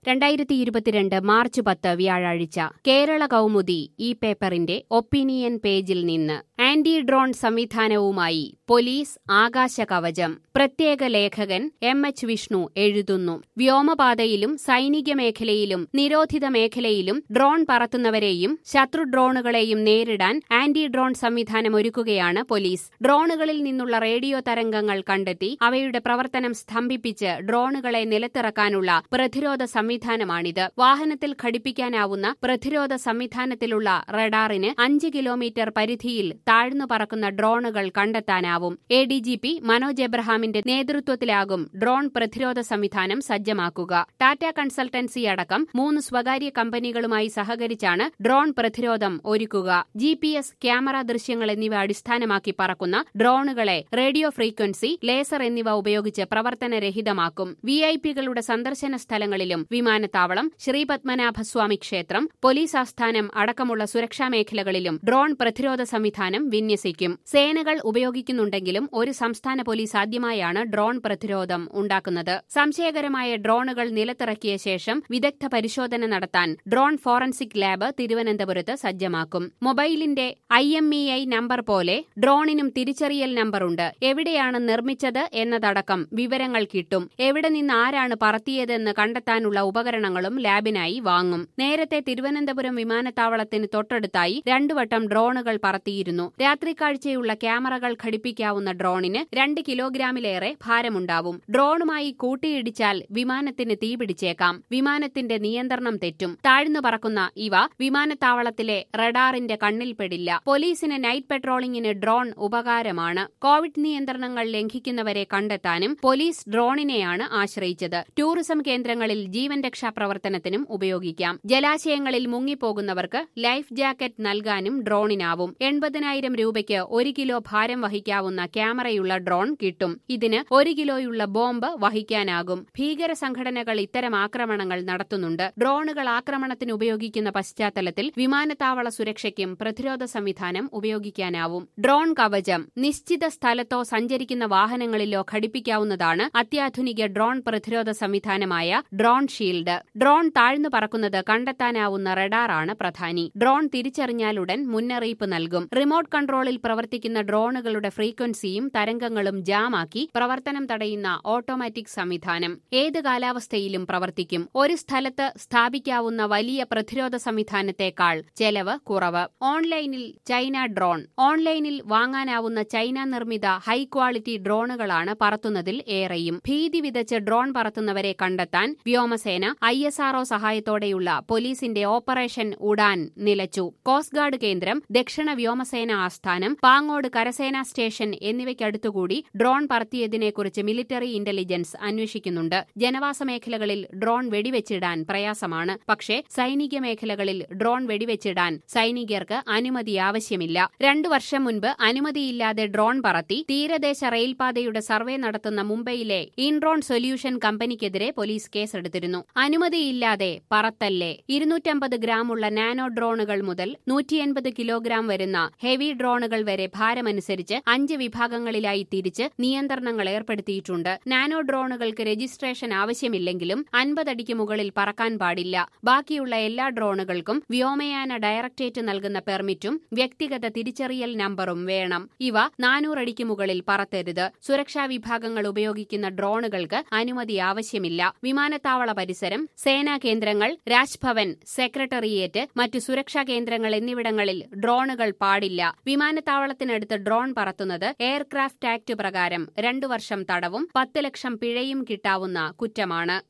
രണ്ടായിരത്തി ഇരുപത്തിരണ്ട് മാർച്ച് പത്ത് വ്യാഴാഴ്ച കേരള കൗമുദി ഈ പേപ്പറിന്റെ ഒപ്പീനിയൻ പേജിൽ നിന്ന് ആന്റി ഡ്രോൺ സംവിധാനവുമായി പോലീസ് ആകാശ കവചം പ്രത്യേക ലേഖകൻ എം എച്ച് വിഷ്ണു എഴുതുന്നു വ്യോമപാതയിലും സൈനിക മേഖലയിലും നിരോധിത മേഖലയിലും ഡ്രോൺ പറത്തുന്നവരെയും ശത്രു ഡ്രോണുകളെയും നേരിടാൻ ആന്റി ഡ്രോൺ സംവിധാനം ഒരുക്കുകയാണ് പോലീസ് ഡ്രോണുകളിൽ നിന്നുള്ള റേഡിയോ തരംഗങ്ങൾ കണ്ടെത്തി അവയുടെ പ്രവർത്തനം സ്തംഭിപ്പിച്ച് ഡ്രോണുകളെ നിലത്തിറക്കാനുള്ള പ്രതിരോധ സംവിധാനമാണിത് വാഹനത്തിൽ ഘടിപ്പിക്കാനാവുന്ന പ്രതിരോധ സംവിധാനത്തിലുള്ള റഡാറിന് അഞ്ച് കിലോമീറ്റർ പരിധിയിൽ താഴ്ന്നു പറക്കുന്ന ഡ്രോണുകൾ കണ്ടെത്താനാവും A D G P Manoj എബ്രഹാമിന്റെ നേതൃത്വത്തിലാകും ഡ്രോൺ പ്രതിരോധ സംവിധാനം സജ്ജമാക്കുക ടാറ്റ കൺസൾട്ടൻസി അടക്കം മൂന്ന് സ്വകാര്യ കമ്പനികളുമായി സഹകരിച്ചാണ് ഡ്രോൺ പ്രതിരോധം ഒരുക്കുക ജി പി എസ് ക്യാമറ ദൃശ്യങ്ങൾ എന്നിവ അടിസ്ഥാനമാക്കി പറക്കുന്ന ഡ്രോണുകളെ റേഡിയോ ഫ്രീക്വൻസി ലേസർ എന്നിവ ഉപയോഗിച്ച് പ്രവർത്തനരഹിതമാക്കും വി ഐ പികളുടെ സന്ദർശന സ്ഥലങ്ങളിലും വിമാനത്താവളം ശ്രീപത്മനാഭസ്വാമി ക്ഷേത്രം പോലീസ് ആസ്ഥാനം അടക്കമുള്ള സുരക്ഷാ മേഖലകളിലും ഡ്രോൺ പ്രതിരോധ സംവിധാനം വിന്യസിക്കും സേനകൾ ഉപയോഗിക്കുന്നുണ്ടെങ്കിലും ഒരു സംസ്ഥാന പോലീസ് ആദ്യമായാണ് ഡ്രോൺ പ്രതിരോധം ഉണ്ടാക്കുന്നത് സംശയകരമായ ഡ്രോണുകൾ നിലത്തിറക്കിയ ശേഷം വിദഗ്ധ പരിശോധന നടത്താൻ ഡ്രോൺ ഫോറൻസിക് ലാബ് തിരുവനന്തപുരത്ത് സജ്ജമാക്കും മൊബൈലിന്റെ I M E I number പോലെ ഡ്രോണിനും തിരിച്ചറിയൽ നമ്പറുണ്ട് എവിടെയാണ് നിർമ്മിച്ചത് എന്നതടക്കം വിവരങ്ങൾ കിട്ടും എവിടെ നിന്ന് ആരാണ് പറത്തിയതെന്ന് കണ്ടെത്താനുള്ള ഉപകരണങ്ങളും ലാബിനായി വാങ്ങും നേരത്തെ തിരുവനന്തപുരം വിമാനത്താവളത്തിന് തൊട്ടടുത്തായി രണ്ടു വട്ടം ഡ്രോണുകൾ പറത്തിയിരുന്നു രാത്രി കാഴ്ചയുള്ള ക്യാമറകൾ ഘടിപ്പിക്കാവുന്ന ഡ്രോണിന് രണ്ട് കിലോഗ്രാമിലേറെ ഭാരമുണ്ടാവും ഡ്രോണുമായി കൂട്ടിയിടിച്ചാൽ വിമാനത്തിന് തീപിടിച്ചേക്കാം വിമാനത്തിന്റെ നിയന്ത്രണം തെറ്റും താഴ്ന്നു പറക്കുന്ന ഇവ വിമാനത്താവളത്തിലെ റഡാറിന്റെ കണ്ണിൽപ്പെടില്ല പോലീസിന് നൈറ്റ് പെട്രോളിംഗിന് ഡ്രോൺ ഉപകാരമാണ് കോവിഡ് നിയന്ത്രണങ്ങൾ ലംഘിക്കുന്നവരെ കണ്ടെത്താനും പോലീസ് ഡ്രോണിനെയാണ് ആശ്രയിച്ചത് ടൂറിസം കേന്ദ്രങ്ങളിൽ ജീവൻ രക്ഷാ പ്രവർത്തനത്തിനും ഉപയോഗിക്കാം ജലാശയങ്ങളിൽ മുങ്ങിപ്പോകുന്നവർക്ക് ലൈഫ് ജാക്കറ്റ് നൽകാനും ഡ്രോണിനാവും എൺപതിനായിരം രൂപയ്ക്ക് ഒരു കിലോ ഭാരം വഹിക്കാവുന്ന ക്യാമറയുള്ള ഡ്രോൺ കിട്ടും ഇതിന് ഒരു കിലോയുള്ള ബോംബ് വഹിക്കാനാകും ഭീകര സംഘടനകൾ ഇത്തരം ആക്രമണങ്ങൾ നടത്തുന്നുണ്ട് ഡ്രോണുകൾ ആക്രമണത്തിന് ഉപയോഗിക്കുന്ന പശ്ചാത്തലത്തിൽ വിമാനത്താവള സുരക്ഷയ്ക്കും പ്രതിരോധ സംവിധാനം ഉപയോഗിക്കാനാവും ഡ്രോൺ കവചം നിശ്ചിത സ്ഥലത്തോ സഞ്ചരിക്കുന്ന വാഹനങ്ങളിലോ ഘടിപ്പിക്കാവുന്നതാണ് അത്യാധുനിക ഡ്രോൺ പ്രതിരോധ സംവിധാനമായ ഡ്രോൺ ഷീൽഡ് ഡ്രോൺ താഴ്ന്നു പറക്കുന്നത് കണ്ടെത്താനാവുന്ന റഡാറാണ് പ്രധാനി ഡ്രോൺ തിരിച്ചറിഞ്ഞാലുടൻ മുന്നറിയിപ്പ് നൽകും റിമോട്ട് കൺട്രോളിൽ പ്രവർത്തിക്കുന്ന ഡ്രോണുകളുടെ ഫ്രീക്വൻസിയും തരംഗങ്ങളും ജാമാക്കി പ്രവർത്തനം തടയുന്ന ഓട്ടോമാറ്റിക് സംവിധാനം ഏത് കാലാവസ്ഥയിലും പ്രവർത്തിക്കും ഒരു സ്ഥലത്ത് സ്ഥാപിക്കാവുന്ന വലിയ പ്രതിരോധ സംവിധാനത്തെക്കാൾ ചെലവ് കുറവ് ഓൺലൈനിൽ ചൈന ഡ്രോൺ ഓൺലൈനിൽ വാങ്ങാനാവുന്ന ചൈന നിർമ്മിത ഹൈ ക്വാളിറ്റി ഡ്രോണുകളാണ് പറത്തുന്നതിൽ ഏറെയും ഭീതി വിതച്ച് ഡ്രോൺ പറത്തുന്നവരെ കണ്ടെത്താൻ വ്യോമസേന ഐ എസ് ആർഒ സഹായത്തോടെയുള്ള പോലീസിന്റെ ഓപ്പറേഷൻ ഉഡാൻ നിലച്ചു കോസ്റ്റ് ഗാർഡ് കേന്ദ്രം ദക്ഷിണ വ്യോമസേന ആസ്ഥാനം പാങ്ങോട് കരസേനാ സ്റ്റേഷൻ എന്നിവയ്ക്കടുത്തുകൂടി ഡ്രോൺ പറത്തിയതിനെക്കുറിച്ച് മിലിറ്ററി ഇന്റലിജൻസ് അന്വേഷിക്കുന്നുണ്ട് ജനവാസ മേഖലകളിൽ ഡ്രോൺ വെടിവെച്ചിടാൻ പ്രയാസമാണ് പക്ഷേ സൈനിക മേഖലകളിൽ ഡ്രോൺ വെടിവെച്ചിടാൻ സൈനികർക്ക് അനുമതി ആവശ്യമില്ല രണ്ടു വർഷം മുൻപ് അനുമതിയില്ലാതെ ഡ്രോൺ പറത്തി തീരദേശ റെയിൽപാതയുടെ സർവേ നടത്തുന്ന മുംബൈയിലെ ഇൻഡ്രോൺ സൊല്യൂഷൻ കമ്പനിക്കെതിരെ പോലീസ് കേസെടുത്തിരുന്നു അനുമതിയില്ലാതെ പറത്തല്ലേ ഇരുന്നൂറ്റമ്പത് ഗ്രാമുള്ള നാനോ ഡ്രോണുകൾ മുതൽ നൂറ്റിയൻപത് കിലോഗ്രാം വരുന്ന ഹെവി ഡ്രോണുകൾ വരെ ഭാരമനുസരിച്ച് അഞ്ച് വിഭാഗങ്ങളിലായി തിരിച്ച് നിയന്ത്രണങ്ങൾ ഏർപ്പെടുത്തിയിട്ടുണ്ട് നാനോ ഡ്രോണുകൾക്ക് രജിസ്ട്രേഷൻ ആവശ്യമില്ലെങ്കിലും അൻപതടിക്ക് മുകളിൽ പറക്കാൻ പാടില്ല ബാക്കിയുള്ള എല്ലാ ഡ്രോണുകൾക്കും വ്യോമയാന ഡയറക്ടറേറ്റ് നൽകുന്ന പെർമിറ്റും വ്യക്തിഗത തിരിച്ചറിയൽ നമ്പറും വേണം ഇവ നാനൂറടിക്ക് മുകളിൽ പറത്തരുത് സുരക്ഷാ വിഭാഗങ്ങൾ ഉപയോഗിക്കുന്ന ഡ്രോണുകൾക്ക് അനുമതി ആവശ്യമില്ല വിമാനത്താവള പരിസരം സേനാ കേന്ദ്രങ്ങൾ രാജ്ഭവൻ സെക്രട്ടേറിയറ്റ് മറ്റു സുരക്ഷാ കേന്ദ്രങ്ങൾ എന്നിവിടങ്ങളിൽ ഡ്രോണുകൾ പാടില്ല വിമാനത്താവളത്തിനടുത്ത് ഡ്രോൺ പറത്തുന്നത് എയർക്രാഫ്റ്റ് ആക്ട് പ്രകാരം രണ്ടു വർഷം തടവും പത്ത് ലക്ഷം പിഴയും കിട്ടാവുന്ന കുറ്റമാണ്